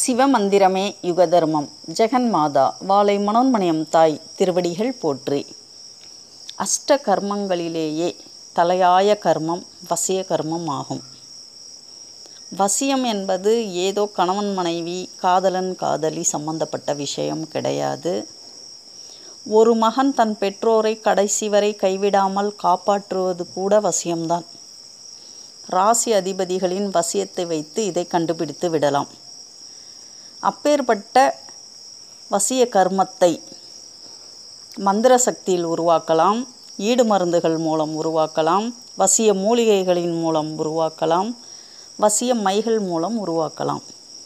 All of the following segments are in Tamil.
சிவமந்திரமே யுகதர்மம் ஜெகன்மாதா வாளை மனோன்மணியம் தாய் திருவடிகள் போற்றி அஷ்ட கர்மங்களிலேயே தலையாய கர்மம் வசிய கர்மம் ஆகும் வசியம் என்பது ஏதோ கணவன் மனைவி காதலன் காதலி சம்பந்தப்பட்ட விஷயம் கிடையாது ஒரு மகன் தன் பெற்றோரை கடைசி வரை கைவிடாமல் காப்பாற்றுவது கூட வசியம்தான் ராசி அதிபதிகளின் வசியத்தை வைத்து இதை கண்டுபிடித்து விடலாம் அப்பேற்பட்ட வசிய கர்மத்தை மந்திர சக்தியில் உருவாக்கலாம் ஈடு மருந்துகள் மூலம் உருவாக்கலாம் வசிய மூலிகைகளின் மூலம் உருவாக்கலாம் வசிய மைகள் மூலம் உருவாக்கலாம்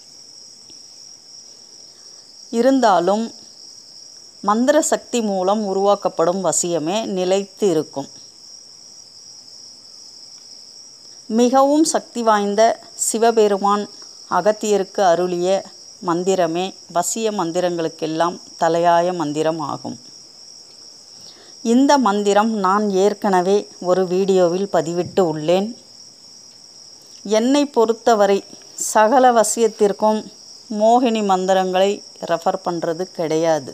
இருந்தாலும் மந்திர சக்தி மூலம் உருவாக்கப்படும் வசியமே நிலைத்து இருக்கும் மிகவும் சக்தி வாய்ந்த சிவபெருமான் அகத்தியருக்கு அருளிய மந்திரமே வசிய மந்திரங்களுக்கெல்லாம் தலையாய மந்திரம் ஆகும் இந்த மந்திரம் நான் ஏற்கனவே ஒரு வீடியோவில் பதிவிட்டு உள்ளேன் என்னை பொறுத்தவரை சகல வசியத்திற்கும் மோகினி மந்திரங்களை ரெஃபர் பண்ணுறது கிடையாது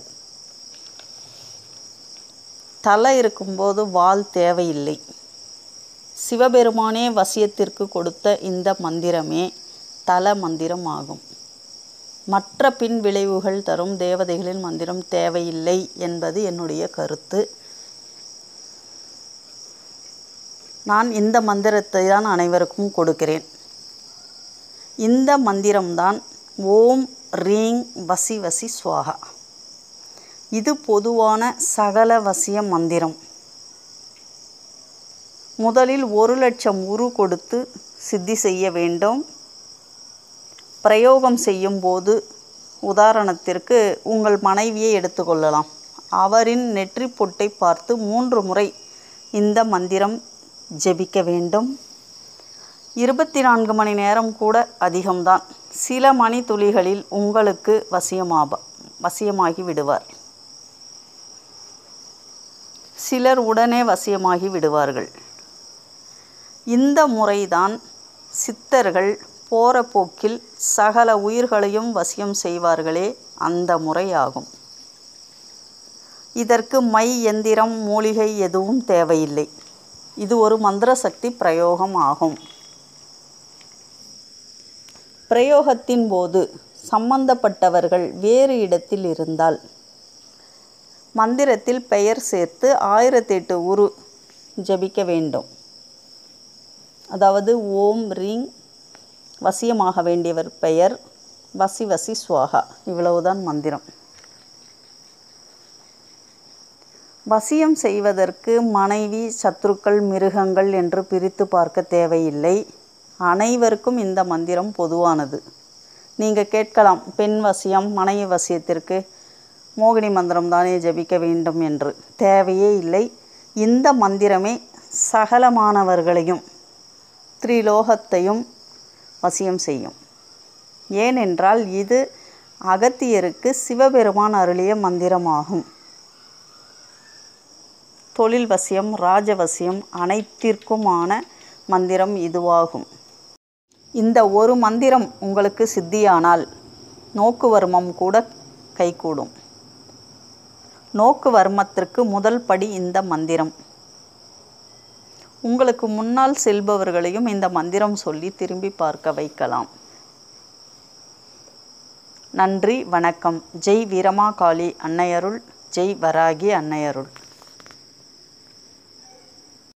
தலை இருக்கும்போது வால் தேவையில்லை சிவபெருமானே வசியத்திற்கு கொடுத்த இந்த மந்திரமே தல மந்திரம் ஆகும் மற்ற பின் விளைவுகள் தரும் தேவதைகளின் மந்திரம் தேவையில்லை என்பது என்னுடைய கருத்து நான் இந்த மந்திரத்தை தான் அனைவருக்கும் கொடுக்கிறேன் இந்த மந்திரம்தான் ஓம் ரீங் வசி வசி ஸ்வாகா இது பொதுவான சகல வசிய மந்திரம் முதலில் ஒரு லட்சம் உரு கொடுத்து சித்தி செய்ய வேண்டும் பிரயோகம் செய்யும் போது உதாரணத்திற்கு உங்கள் மனைவியை எடுத்துக்கொள்ளலாம் அவரின் நெற்றி பொட்டை பார்த்து மூன்று முறை இந்த மந்திரம் ஜெபிக்க வேண்டும் இருபத்தி நான்கு மணி நேரம் கூட அதிகம்தான் சில மணி துளிகளில் உங்களுக்கு வசியமாக வசியமாகி விடுவார் சிலர் உடனே வசியமாகி விடுவார்கள் இந்த முறைதான் சித்தர்கள் போகிற போக்கில் சகல உயிர்களையும் வசியம் செய்வார்களே அந்த முறையாகும் இதற்கு மை எந்திரம் மூலிகை எதுவும் தேவையில்லை இது ஒரு மந்திர சக்தி பிரயோகம் ஆகும் பிரயோகத்தின் போது சம்பந்தப்பட்டவர்கள் வேறு இடத்தில் இருந்தால் மந்திரத்தில் பெயர் சேர்த்து ஆயிரத்தெட்டு உரு ஜபிக்க வேண்டும் அதாவது ஓம் ரீங் வசியமாக வேண்டியவர் பெயர் வசி வசி சுவாகா இவ்வளவுதான் மந்திரம் வசியம் செய்வதற்கு மனைவி சத்துருக்கள் மிருகங்கள் என்று பிரித்து பார்க்க தேவையில்லை அனைவருக்கும் இந்த மந்திரம் பொதுவானது நீங்கள் கேட்கலாம் பெண் வசியம் மனைவி வசியத்திற்கு மோகினி மந்திரம் தானே ஜபிக்க வேண்டும் என்று தேவையே இல்லை இந்த மந்திரமே சகலமானவர்களையும் த்ரிலோகத்தையும் வசியம் செய்யும் ஏனென்றால் இது அகத்தியருக்கு சிவபெருமான் அருளிய மந்திரமாகும் தொழில் வசியம் ராஜவசியம் அனைத்திற்குமான மந்திரம் இதுவாகும் இந்த ஒரு மந்திரம் உங்களுக்கு சித்தியானால் நோக்கு வர்மம் கூட கைகூடும் நோக்கு வர்மத்திற்கு முதல் படி இந்த மந்திரம் உங்களுக்கு முன்னால் செல்பவர்களையும் இந்த மந்திரம் சொல்லி திரும்பி பார்க்க வைக்கலாம் நன்றி வணக்கம் ஜெய் வீரமா காளி அன்னையருள் ஜெய் வராகி அன்னையருள்